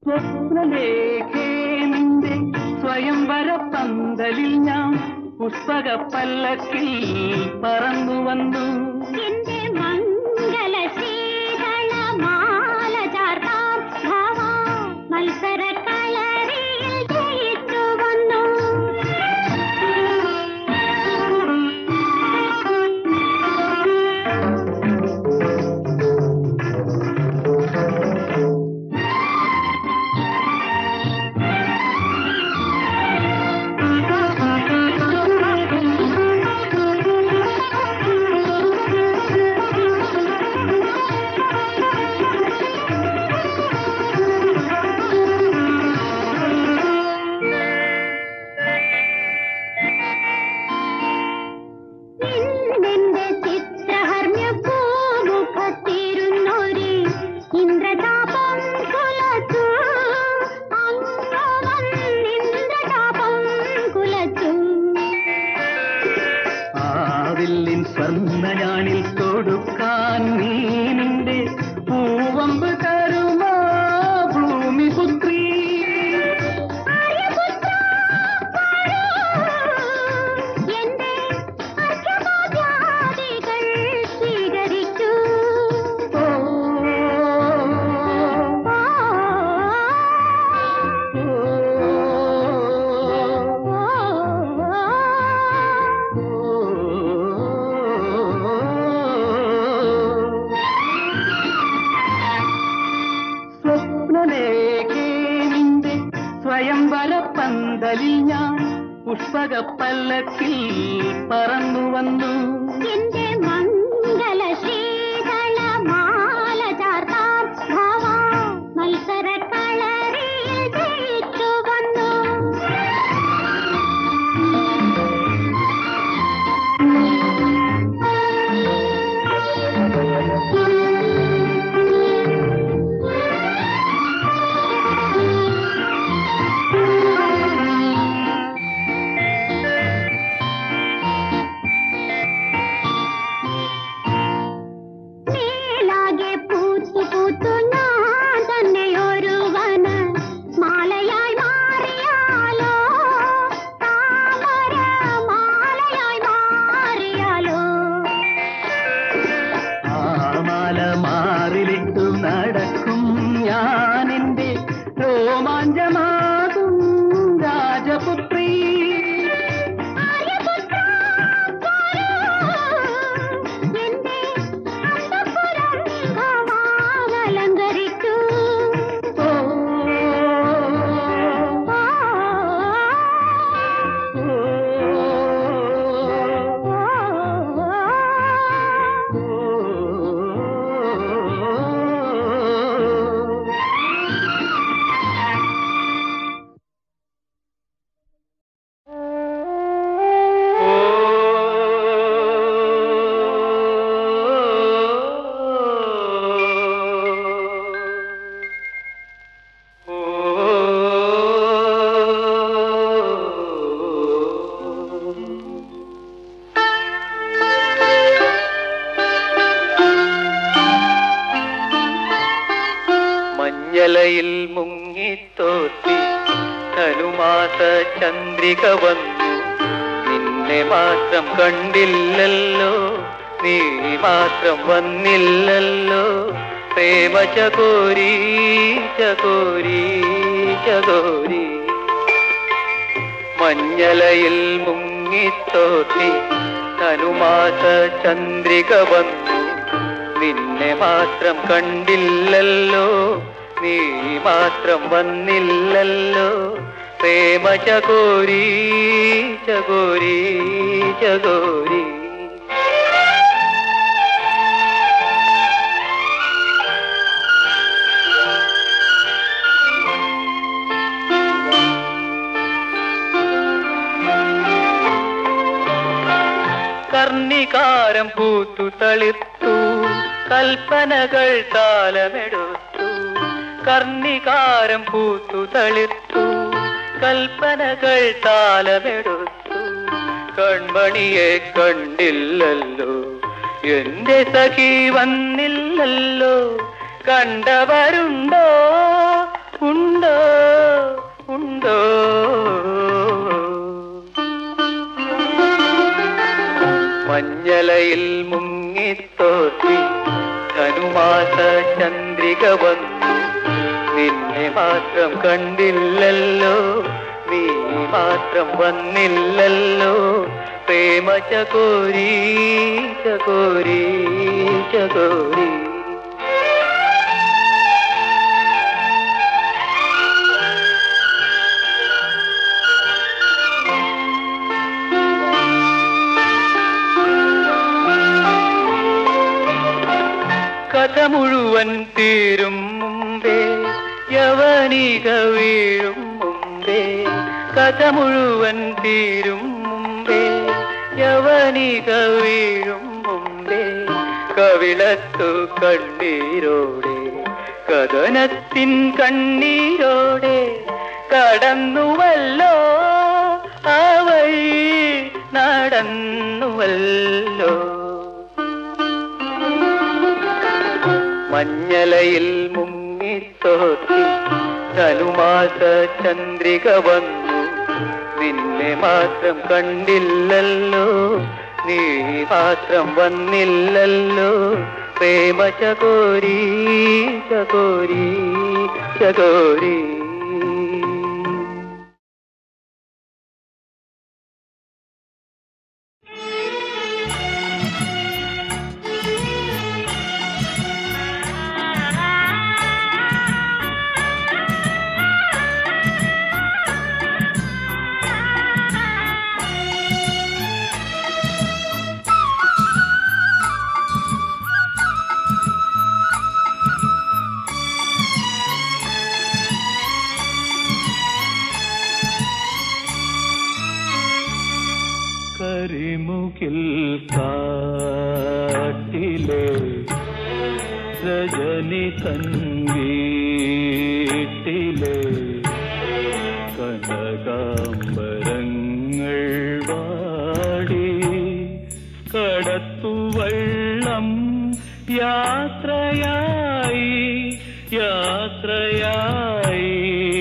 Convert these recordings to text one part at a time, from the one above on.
സ്വപ്നലേഖേ നിന്റെ സ്വയംവര പന്തലിൽ ഞാൻ പുഷ്പക പല്ലക്കിൽ പറന്നു വന്നു എന്റെ മംഗല ശീതള മാല ചാർത്താം ഭാവാ മത്സര കളരിയിൽ ജയിച്ചു വന്നു നിന്റെ ചിത്രഹർമ്മ്യ പൂമുഖത്തിരുന്നൊരു ഇന്ദ്രതാപം കുലച്ചു അങ്ങ് വന്നിന്ദ്രതാപം കുലച്ചു ആവില്ലിൻ സ്വർണ്ണയാണിൽ കൊടുക്കാൻ നീ നിന്റെ പൂവമ്പ് തരുമാ ഭൂമിപുത്രീ ആര്യപുത്ര വരൂ. എന്റെ അർഘ്യപാദ്യാദികൾ സ്വീകരിക്കൂ ഓ, ആ, ഓ, ആ, സ്വപ്നലേഖേ നിന്റെ സ്വയംവര പന്തലിൽ ഞാൻ പുഷ്പക പല്ലക്കിൽ പറന്നു വന്നു എന്റെ മംഗല ശീതള മാല ചാർത്താം ഭാവാ മത്സര കളരിയിൽ ജയിച്ചു വന്നു മേലാകെ പൂത്തു പൂത്തു ഞാൻ തന്നെ ഒരുവന മാലയായി മാറിയാലോ താമര മാലയായി മാറിയാലോ ആമാല മാറിലിട്ടു നടക്കും ഞാൻ എന്റെ രോമാഞ്ചമാകും രാജപുത്രീ ആര്യപുത്ര വരൂ. എന്റെ അന്തഃപുരം ഭാവാലങ്കരിക്കൂ ഓ, ആ, ഓ, ആ, ഓ. മഞ്ഞലയിൽ മുങ്ങിത്തോത്തി ധനുമാസ ചന്ദ്രിക വന്നു നിന്നെ മാത്രം കണ്ടില്ലല്ലോ നീ മാത്രം വന്നില്ലല്ലോ പ്രേമ ചകോരി ചകോരി ചകോരി മഞ്ഞലയിൽ മുങ്ങിത്തോത്തി ധനുമാസ ചന്ദ്രിക വന്നു നിന്നെ മാത്രം കണ്ടില്ലല്ലോ നീ മാത്രം വന്നില്ലല്ലോ പ്രേമ ചകോരി ചകോരി ചകോരി കർണികാരം പൂത്തു തളിർത്തു കൽപ്പനകൾ താലമെടുത്തു കർണികാരം പൂത്തു തളിർത്തു കൽപ്പനകൾ താലമെടുത്തു കൺമണിയെ കണ്ടില്ലല്ലോ എന്റെ സഖി വന്നില്ലല്ലോ കണ്ടവരുണ്ടോ ഉണ്ടോ ഉണ്ടോ ഉണ്ടോ മഞ്ഞലയിൽ മുങ്ങിത്തോത്തി ധനുമാസ ചന്ദ്രിക വന്നു നിന്നെ മാത്രം കണ്ടില്ലല്ലോ നീ മാത്രം വന്നില്ലല്ലോ പ്രേമ ചകോരി ചകോരി ചകോരി കഥ മുഴുവൻ തീരും മുമ്പേ യവനിക വീഴും മുമ്പേ കഥ മുഴുവൻ തീരും മുമ്പേ യവനിക വീഴും മുമ്പേ കവിളത്തു കണ്ണീരോടെ കഥനത്തിൻ കണ്ണീരോടെ കടന്നുവല്ലോ ആ വഴി നടന്നുവല്ലോ മഞ്ഞലയിൽ മുങ്ങിത്തോത്തി ധനുമാസ ചന്ദ്രിക വന്നു നിന്നെ മാത്രം കണ്ടില്ലല്ലോ നീ മാത്രം വന്നില്ലല്ലോ പ്രേമ ചകോരി ചകോരി ചകോരി കരിമുകിൽ കാട്ടിലെ രജനി തൻവീട്ടിലെ കനകാംബരങ്ങൾ വാടി കടത്തുവള്ളം യാത്രയായി യാത്രയായി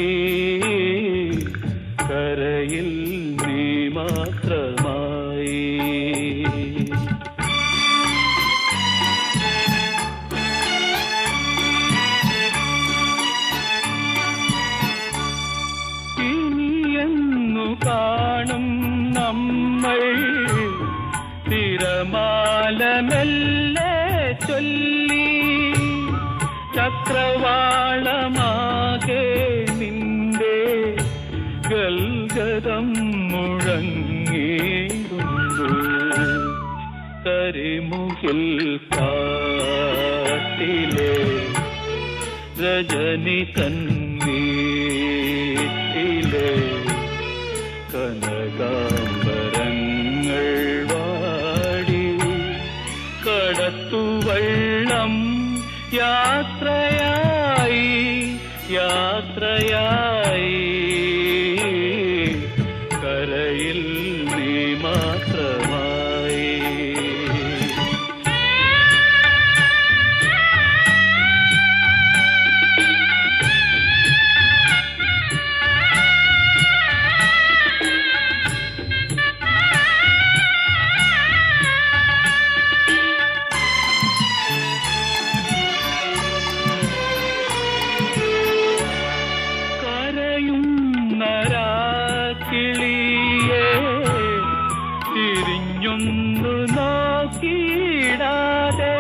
കരയിൽ നീ മാത്രമായി ഇനിയെന്നു കാണും നമ്മൾ തിരമാലമെല്ലെ ചൊല്ലി ചക്രവാളമാകെ നിന്റെ ഗൽഗതം മുഴങ്ങിയിരുന്നു കരിമുകിൽ കാട്ടിലെ രജനി തൻവീട്ടിലെ കനകാംബരങ്ങൾ വാടി കടത്തുവള്ളം യാത്രയായി യാത്രയായി കരയിൽ നീ മാത്രമായി കരയുന്നരാക്കിളിയെ തിരിഞ്ഞൊന്നു നോക്കിയിടാതെ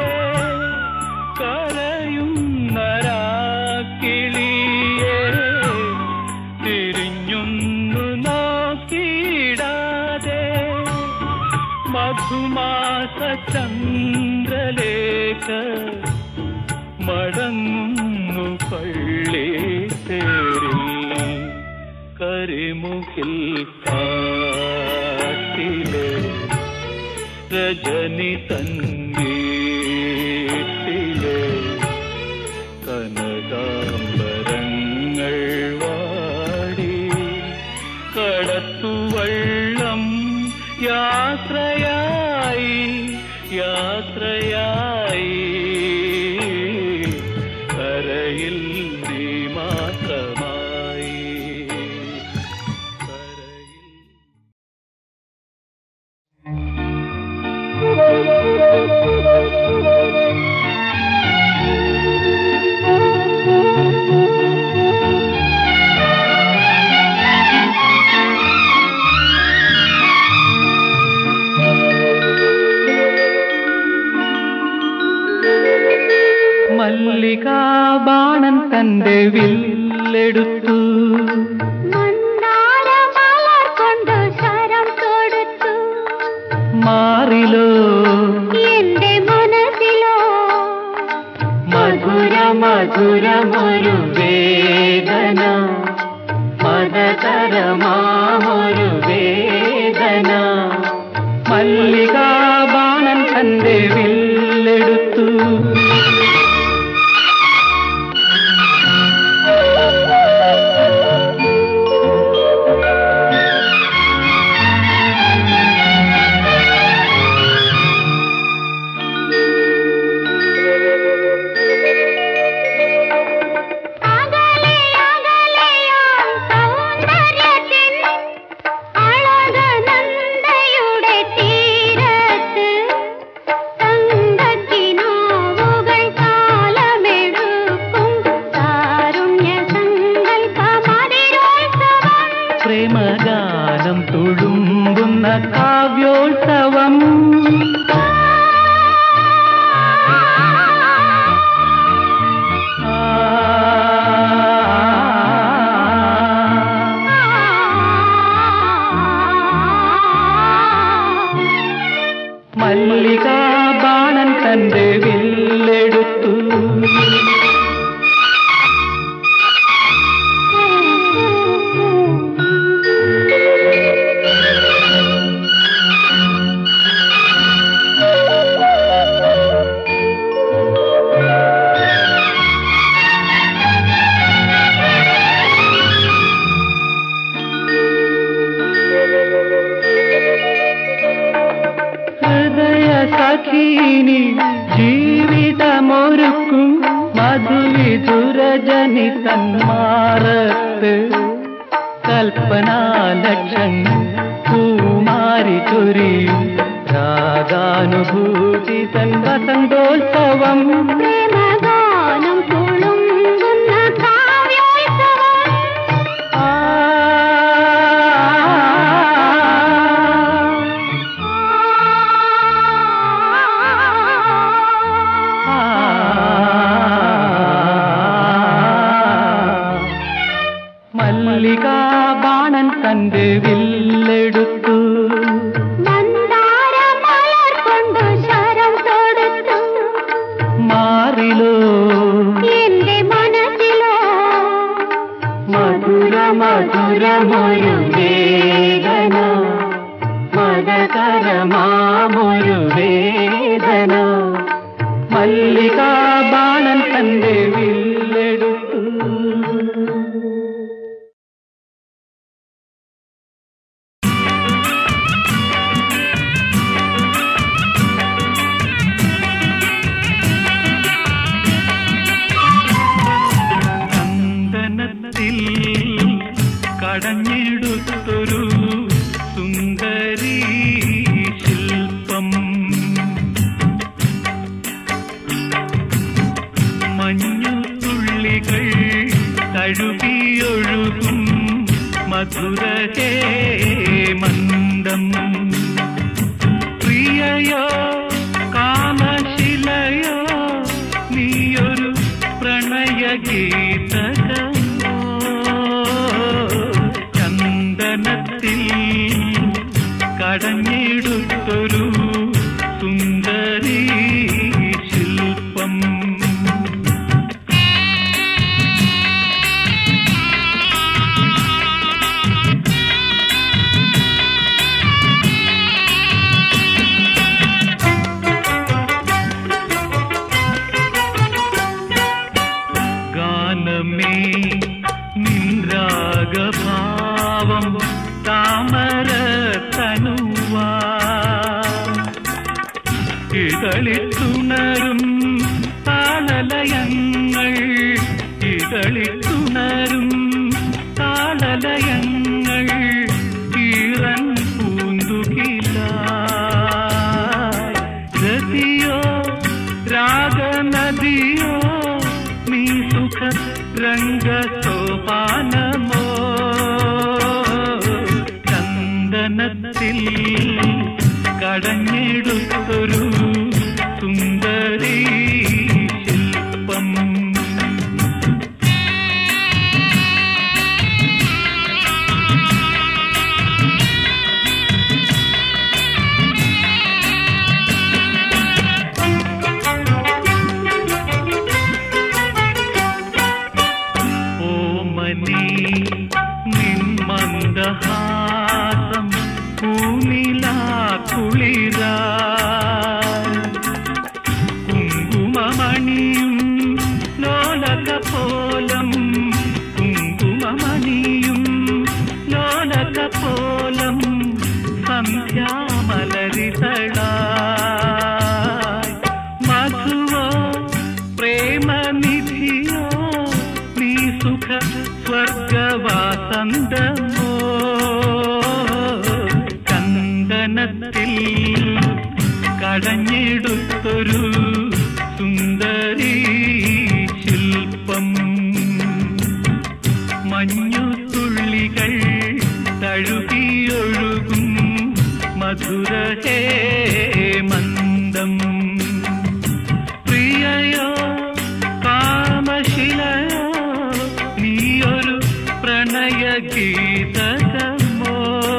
കരയുന്നരാക്കിളിയെ തിരിഞ്ഞൊന്നു നോക്കിയിടാതെ മധുമാസ ചന്ദ്രലേഖ മടങ്ങുന്നു പള്ളി തേരിൽ കരിമുകിൽ കാട്ടിലെ രജനി തൻവീട്ടിലെ കനകാംബരങ്ങൾ വാടി കടത്തുവള്ളം യാത്രയായി യാത്രയായി കരയിൽ നീ മാത്രമായി മല്ലികാബാണൻ തന്റെ വില്ലെടുത്തു മന്ദാരമലർ കൊണ്ട് ശരം കൊടുത്തു മാറിലോ എന്റെ മനസ്സിലോ മധുര മധുരമൊരു വേദന മതതരമാമൊരു വേദന മല്ലികാബാണൻ തന്റെ വില്ലെടുത്തു അകലെ അകലെയാം സൗന്ദര്യത്തിൻ അളകനന്ദയുടെ തീരത്ത് തങ്കക്കിനാവുകൾ കാലമെടുക്കും കാരുണ്യ സങ്കൽപ്പമതിരോത്സവം പ്രേമഗാനം തുളുമ്പുന്ന കാവ്യോത്സവം മല്ലികാബാണൻ തന്റെ വില്ലെടുത്തു ഹൃദയ സഖീനി ജീവിതമൊരുക്കും മധുവിധുരജനി തന്മാറത്ത് കൽപ്പനാലക്ഷങ്ങൾ പൂമാരി ചൊരിയും രാഗാനുഭൂതി തൻ വസന്തോത്സവം പ്രേമഗാനം തുളുമ്പുന്ന കാവ്യോത്സവം ആ മല്ലികാബാണൻ തന്റെ വില്ലെടുത്തു മന്ദാരമലർ കൊണ്ട് ശരം കൊടുത്തു മാറിലോ എന്റെ മനസ്സിലോ മധുര മധുരമൊരു വേദന മതകരമാമൊരു വേദന മല്ലികാബാണൻ തന്റെ വില്ലെടുത്തു ചന്ദനത്തിൽ കടഞ്ഞെടുത്തൊരു സുന്ദരീ ശില്പം മഞ്ഞു തുള്ളികൾ തഴുകിയൊഴുകും മധുരഹേ മന്ദം പ്രിയയോ കാമശിലയോ നീയൊരു പ്രണയഗീതകമോ ചന്ദനത്തിൽ കടഞ്ഞെടുത്തൊരു സുന്ദരീ ശില്പം ഗാനമേ നിൻരാഗഭാവം താമര തനുവാ ഇതളിത്തുണരും താളലയങ്ങൾ ഇതളിത്തുണരും താളലയങ്ങൾ ഈറൻ പൂന്തുകില രതിയോ രാഗനദിയോ നീ സുഖ രംഗസോപാനമോ ചന്ദനത്തിൽ കടഞ്ഞെടുത്തൊരു സുന്ദരീ ശില്പം കുങ്കുമമണിയും ലോലകപോലം കുങ്കുമമണിയും ലോലകപോലം സന്ധ്യാമലരിതളായി മധുവോ പ്രേമനിധിയോ നീ സുഖ സ്വർഗവാസന്തമോ ചന്ദനത്തിൽ കടഞ്ഞെടുത്തൊരു സുന്ദരീ ശില്പം മഞ്ഞുതുള്ളികൾ തഴുകിയൊഴുകും മധുരഹേ മന്ദം പ്രിയയോ കാമശിലയോ നീയൊരു പ്രണയഗീതകമോ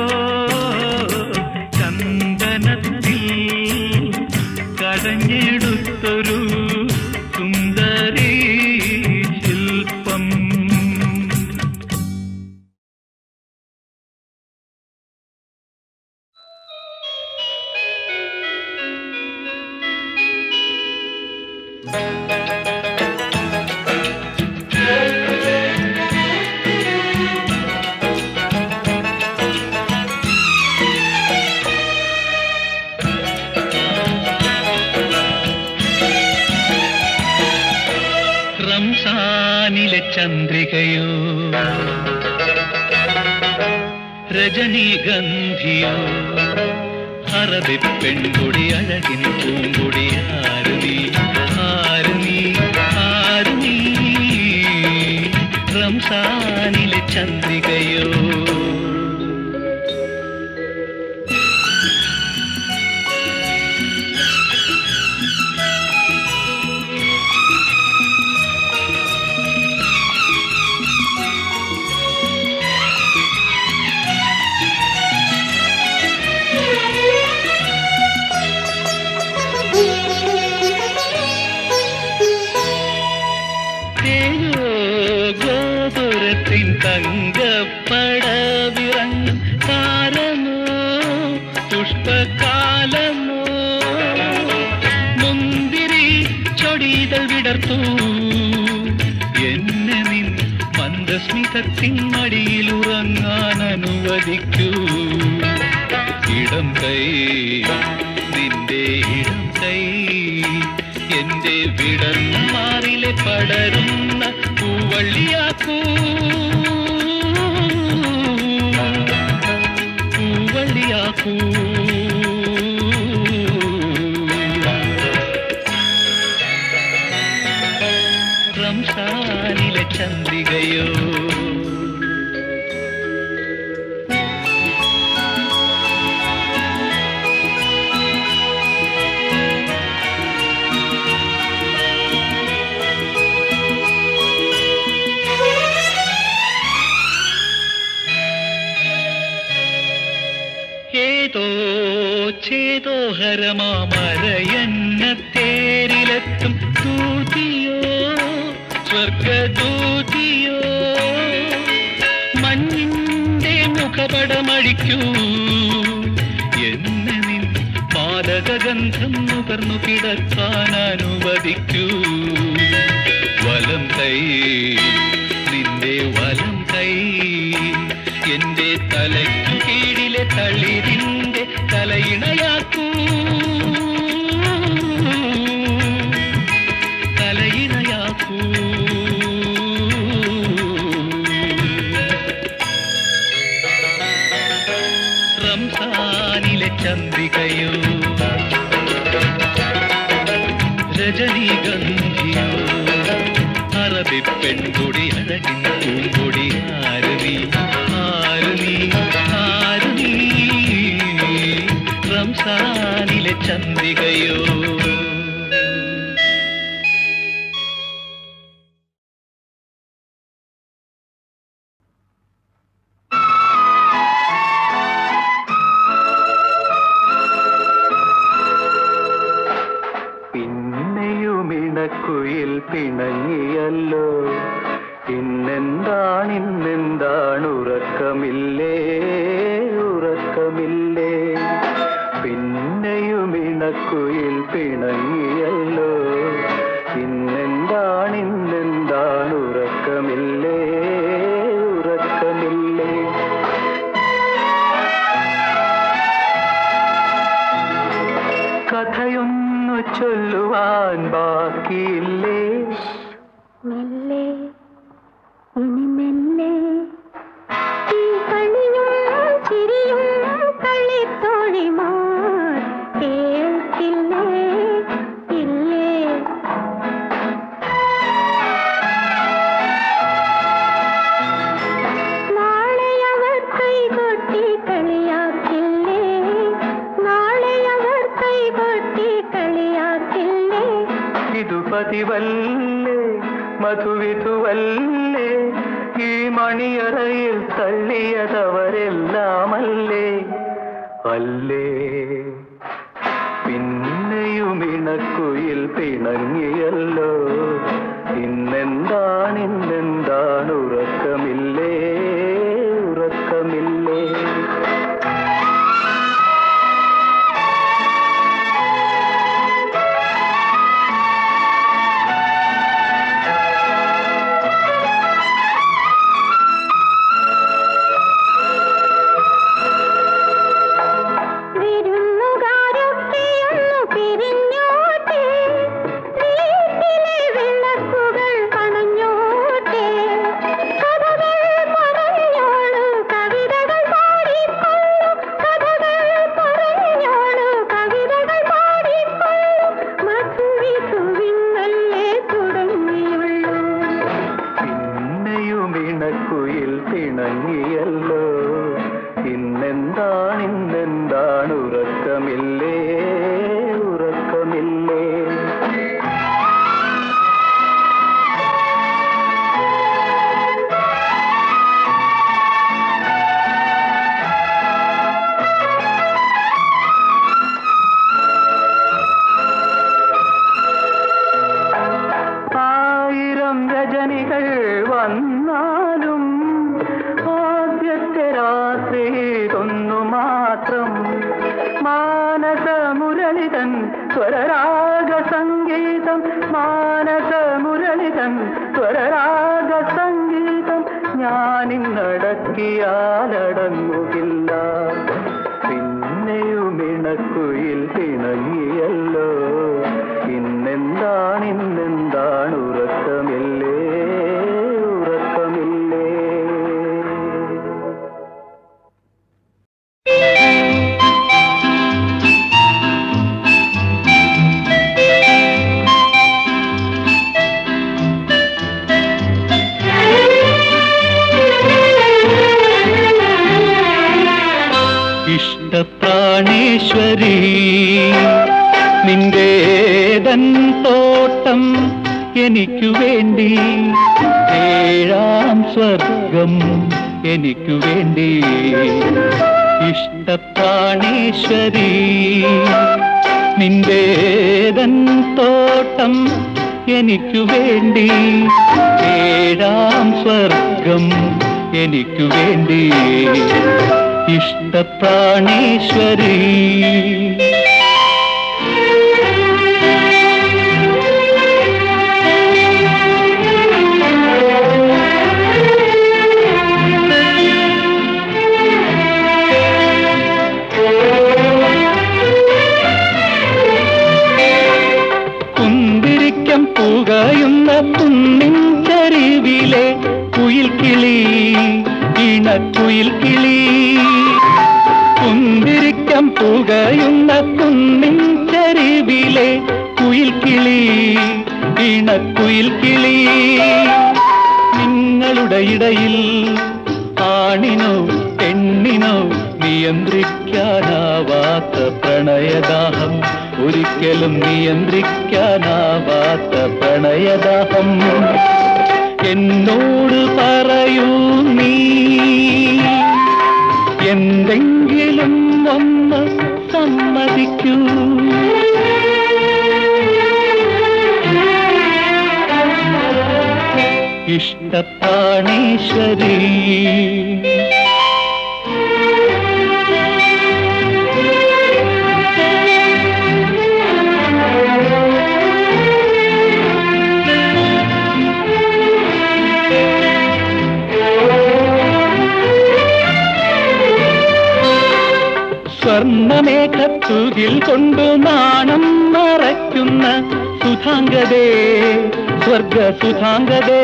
ചന്ദനത്തിൽ കടഞ്ഞെടുത്തൊരു സുന്ദരീ ശില്പം റംസാനിലെ ചന്ദ്രികയോ രജനീഗന്ധിയോ അറബി പെൺകുടി അഴകിൻ പൂങ്കുടി ആരുമീ ആരുമീ ആരുമീ റംസാനിലെ ചന്ദ്രികയോ ഏഴോ ഗോപുരത്തിൻ തങ്കപ്പടവിറങ്ങും താരമോ പുഷ്പകാലമോ മുന്തിരി ചൊടിതൾ വിടർത്തു എന്നെ നിൻ മന്ദസ്മിതത്തിൻ മടിയിൽ ഉറങ്ങാൻ അനുവദിക്കൂ ഇടം കൈ നിന്റെ ഇടം കൈ എന്റെ വിടർമാറിലെ പടരുന്ന പൂവള്ളിയാക്കൂ പൂവള്ളിയാക്കൂ റംസാനിലെ ചന്ദ്രികയോ ഏതോ ചേതോ ഹരമാമരയെന്ന തേരിലെത്തും ദൂതിയോ സ്വർഗദൂതിയോ മഞ്ഞിന്റെ മുഖപടമഴിക്കൂ എന്നെ നിൻ പാലകഗന്ധം നുകർന്നു കിടക്കാൻ അനുവദിക്കൂ വലം കൈ നിന്റെ വലം കൈ എന്റെ തലയ്ക്കു കീഴിലെ തളിരിന്റെ തലയിണയാക്കൂ തലയിണയാക്കൂ റംസാനിലെ ചന്ദ്രികയോ രജനീഗന്ധിയോ അറബി പെൺകുടി അഴകിൻ പൂങ്കുടി ആരുമീ ആരുമീ ആരുമീ റംസാനിലെ ചന്ദ്രികയോ പിന്നെയുമിണക്കുയിൽ പിണങ്ങിയല്ലോ ഇന്നെന്താണിന്നെന്താണ് ഉറക്കമില്ലേ ഉറക്കമില്ലേ പിന്നെയുമിണക്കുയിൽ പിണങ്ങിയല്ലോ പറയാൻ ബാക്കിയില്ലേ മെല്ലെ ഇനി മെല്ലെ ഈ കളിയും ചിരിയും കളിത്തോഴിമാർ കേൾക്കില്ലേ ഇല്ലേ നാളെ അവർ കൈകൊട്ടി കളിയാക്കില്ലേ നാളെ അവർ കൈകൊട്ടി കളിയാക്കില്ലേ ഇതു പതിവല്ലേ മധുവിധുവല്ലേ ഈ മണിയറയിൽ തള്ളിയതവരെല്ലാമല്ലേ അല്ലേ പിന്നെയും ഇണക്കുയിൽ പിണങ്ങിയല്ലോ ഇന്നെന്താണ് ഇന്നെന്താണ് ഉറക്കമില്ലേ ഉറക്കമില്ലേ വിരുന്നുകാരൊക്കെയൊന്നു പിരിഞ്ഞോട്ടെ വീട്ടിലെ വിളക്കുകൾ അണഞ്ഞോട്ടെ കഥകൾ പറഞ്ഞോളൂ കവിതകൾ പാടിക്കൊള്ളു കഥകൾ പറഞ്ഞോളൂ കവിതകൾ പാടിക്കൊള്ളു മധുവിധുവിന്നല്ലേ തുടങ്ങിയുള്ളൂ പിന്നെയും ഇണക്കുയിൽ പിണങ്ങിയല്ലോ ഇന്നെന്താണ് ഇന്നെന്താണ് ഉറക്കമില്ലേ ഉറക്കമില്ലേ ആയിരം രജനികൾ വന്നാലും ആദ്യത്തെ രാത്രി ഒന്നു മാത്രം മാനസ മുരളിതൻ സ്വരരാഗ സംഗീതം മാനസ മുരളിതൻ സ്വരരാഗ സംഗീതം ഞാനിന്നടക്കിയാലടങ്ങുകില്ല പിന്നെയും ഇണക്കുയിൽ പിണങ്ങിയല്ലോ ഇന്നെന്താണ് ഇന്നെന്താണ് ഉറക്കമില്ലേ ഉറക്കമില്ലേ ഇഷ്ടപ്രാണേശ്വരി നിന്റേതൻ തോട്ടം എനിക്കു വേണ്ടി ഏഴാം സ്വർഗം എനിക്കു വേണ്ടി ഇഷ്ടപ്രാണേശ്വരി നിന്റേതൻ തോട്ടം എനിക്കു വേണ്ടി ഏഴാം സ്വർഗം എനിക്കു വേണ്ടി ഇഷ്ടപ്രാണേശ്വരി കുന്തിരിക്കം പുകയുന്ന കുന്നിൻ ചരിവിലെ കുയിൽ കിളി ഇണക്കുയിൽ കിളി കുന്തിരിക്കം പുകയുന്ന കുന്നിൻ ചരിവിലെ കുയിൽ കിളി ഇണക്കുയിൽ കിളി നിങ്ങളുടെ ഇടയിൽ ആണിനോ പെണ്ണിനോ നിയന്ത്രിക്കാനാവാത്ത പ്രണയദാഹം ഒരിക്കലും നിയന്ത്രിക്കാനാവാത്ത പ്രണയദാഹം എന്നോട് പറയൂ നീ എന്തെങ്കിലും ഒന്ന് സമ്മതിക്കൂ ഇഷ്ടപ്രാണീശ്വരി സ്വർണമേഘത്തുകിൽ കൊണ്ടു നാണം മറയ്ക്കുന്ന സുധാംഗതേ സ്വർഗ സുധാംഗതേ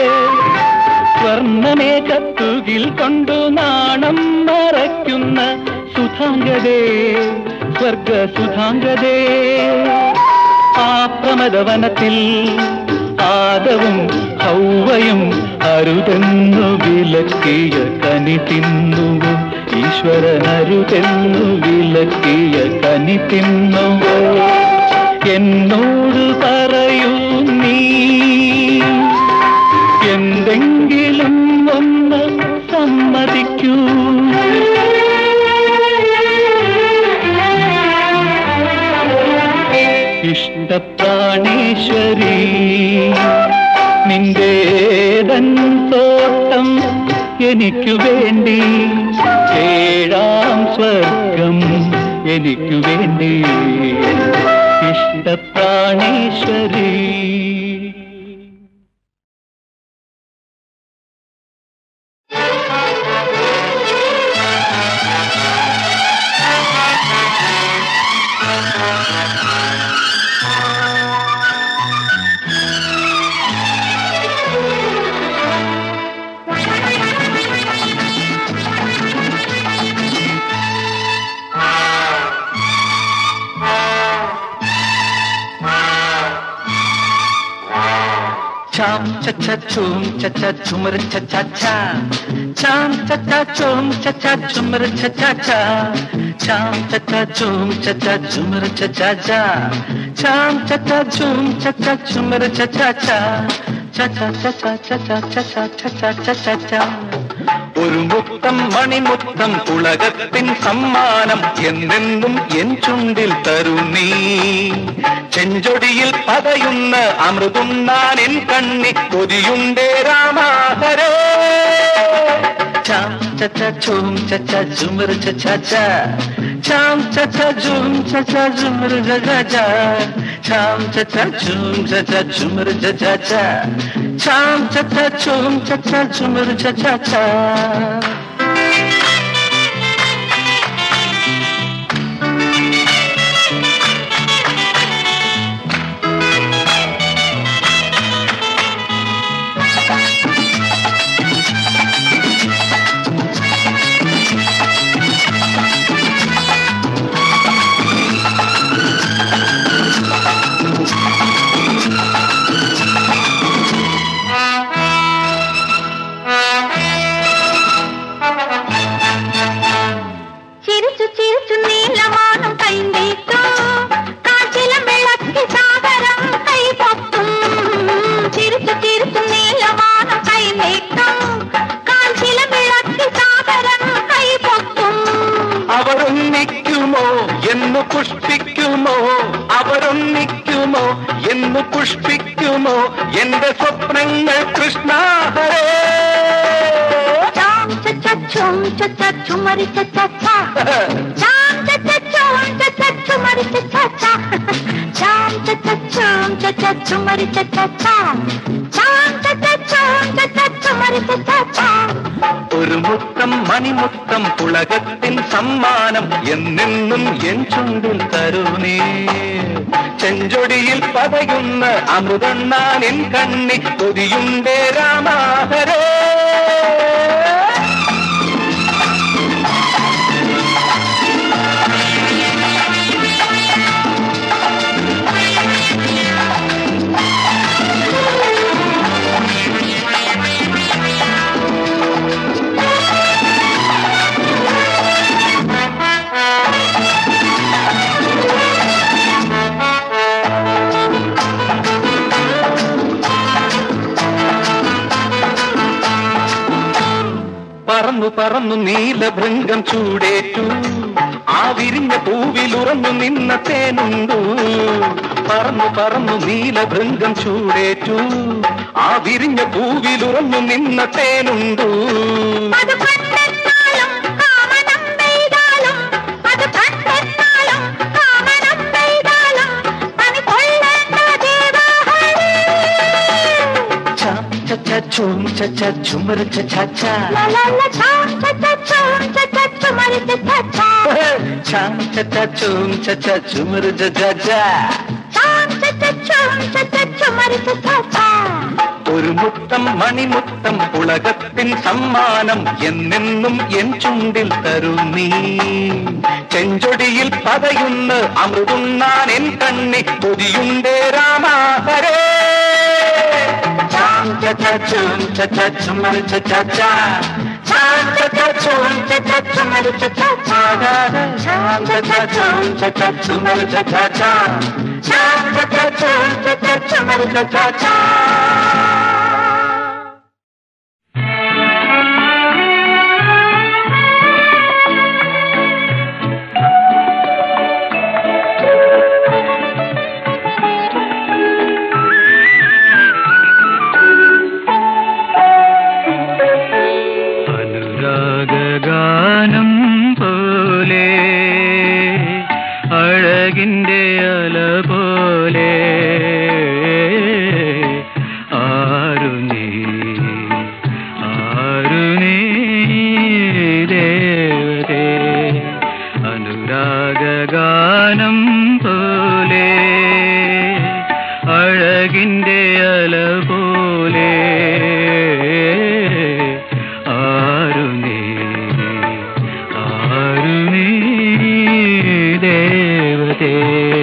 സ്വർണ്ണമേകത്തുകിൽ കൊണ്ടു നാണം മറയ്ക്കുന്ന സുധാംഗതേ സ്വർഗ സുധാംഗതേ ആ പ്രമദവനത്തിൽ ആദവും ഹൗവയും അരുതെന്നു വിലക്കിയ കനി തിന്നുവോ ഈശ്വരൻ അരുതെന്നു വിലക്കിയ കനി തിന്നുവോ എന്നോട് പറയൂ നീ എന്തെങ്കിലും ഒന്ന് സമ്മതിക്കൂ ഇഷ്ടപ്രാണീശ്വരി നിന്റേതൻ തോട്ടം എനിക്കു വേണ്ടി ഏഴാം സ്വർഗം എനിക്കു വേണ്ടി ഇഷ്ടപ്രാണീശ്വരി Chum cha cha chum cha cha chumar cha cha cha. Chum cha cha chum cha cha chumar cha cha cha. Chum cha cha chum cha cha chumar cha cha cha. Chum cha cha chum cha cha chumar cha cha cha. Cha cha cha cha cha cha cha cha cha cha cha cha. ഒരു മുത്തം മണിമുത്തം ഉലകത്തിൻ സമ്മാനം എന്നെന്നും N ചുണ്ടിൽ തരും നീ ചെഞ്ചൊടിയിൽ പതയുന്ന അമൃതുണ്ണാൻ N കണ്ണി കൊതിയുണ്ടേ രാമാഹരേ charm ചച്ച ചൂം ചച്ച ചുമർ ചച്ച ച ചാം ചച്ച ചൂം ചച്ച ചുമർ ചച്ച ച ചാം ചച്ച ചൂം ചച്ച ചുമർ ചച്ച ച ചാം ചച്ച ചൂം ചച്ച ചുമർ ചച്ച ച ചിരിച്ചു ചിരിച്ചു നീലമാനം കൈനീട്ടും കാച്ചിലം വിളക്കി സാഗരം കൈപൊത്തും ചിരിച്ചു ചിരിച്ചു നീലമാനം കൈനീട്ടും കാച്ചിലം വിളക്കി സാഗരം കൈപൊത്തും അവരൊന്നിക്കുമോ എന്ന് പുഷ്പിക്കുമോ അവരൊന്നിക്കുമോ എന്ന് പുഷ്പിക്കുമോ എന്റെ സ്വപ്നങ്ങൾ കൃഷ്ണാഹരേ ചാം ചച്ചും ചച്ചുമരി ചച്ച ചാം ചച്ചും ചച്ചുമരി ചച്ച ചാം ചച്ചും ചച്ചുമരി ചച്ച ചാം ചച്ചും ചച്ചുമരി ചച്ച ഒരു മുത്തം മണിമുത്തം പുളകത്തിൻ സമ്മാനം എന്നെന്നും എൻ ചുണ്ടിൽ തരുന്നേ ചെഞ്ചൊടിയിൽ പതയുന്ന അമൃതണ്ണാൻ എൻ കണ്ണി കൊതിയുണ്ടേ രാമാഹരേ പറന്നു പറന്നു നീലഭൃംഗം ചൂടേറ്റു ആ വിരിഞ്ഞ പൂവിലുറന്നു നിന്ന തേനുണ്ടു പറന്നു പറന്നു നീലഭൃംഗം ചൂടേറ്റു ആ വിരിഞ്ഞ പൂവിലുറന്നു നിന്ന തേനുണ്ടു അത് കണ്ടെന്നാലും കാമനം പെയ്താലും അത് കണ്ടെന്നാലും കാമനം പെയ്താലും പനി കൊള്ളേണ്ട ദേവാഹരേ ചാം ചച്ച ചൂം ചച്ച ചുമർ ചച്ച ലലല ചാം ചച്ചും ചച്ചുമരി ചച്ച ചാം ചച്ച ചൂം ചച്ച ചുമർ ചച്ച ചാം ചും ചച്ച ചുമര് ചച്ച ഒരു മുത്തം മണിമുത്തം ഉലകത്തിൻ സമ്മാനം എന്നെന്നും എൻ ചുണ്ടിൽ തരും നീ ചെഞ്ചൊടിയിൽ പതയുന്ന അമൃതുണ്ണാൻ എൻ കണ്ണി കൊതിയുണ്ടേ രാമാഹരേ ചാം ചച്ച ചും ചച്ച ചുമർ ചച്ച ചാ. ചാം ചച്ച ചും ചച്ച ചുമർ ചച്ച ചാ. ചാം ചച്ച ചും ചച്ച ചുമർ ചച്ച ചാ. ചാം ചച്ച ചും ചച്ച ചുമർ ചച്ച ചാ. അനുരാഗാനം പോലെ അഴകിൻ്റെ അല പോലെ ആരു നീ ആരു നീ ദേവതേ അനുരാഗാനം പോലെ അഴകിൻ്റെ അല പോലെ ആരു നീ ആരു നീ ദേവതേ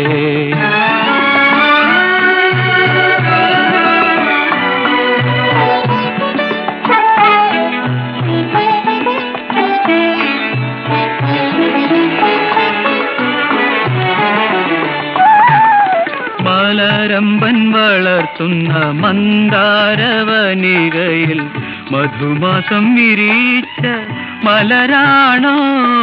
മലരമ്പൻ വളർത്തുന്ന മന്ദാരവനികയിൽ മധുമാസം വിരിച്ച മലരാണോ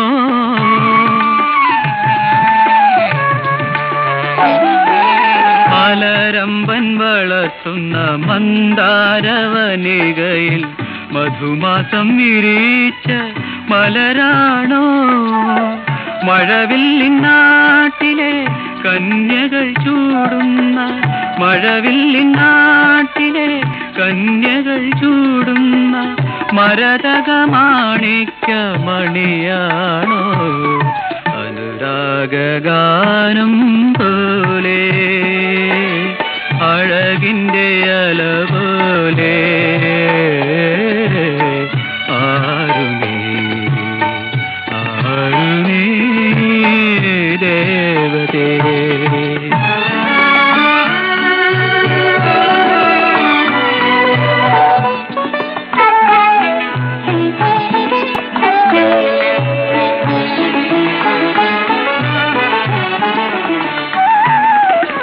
മലരമ്പൻ വളർത്തുന്ന മന്ദാരവനികയിൽ മധുമാസം വിരിച്ച മലരാണോ മഴവില്ലിൻ നാട്ടിലെ കന്യകൾ ചൂടുന്ന മഴവില്ലിൻ നാട്ടിലെ കന്യകൾ ചൂടുന്ന മരതകമാണിക്ക മണിയാണോ അനുരാഗാനം പോലെ അഴകിൻ്റെ അല പോലെ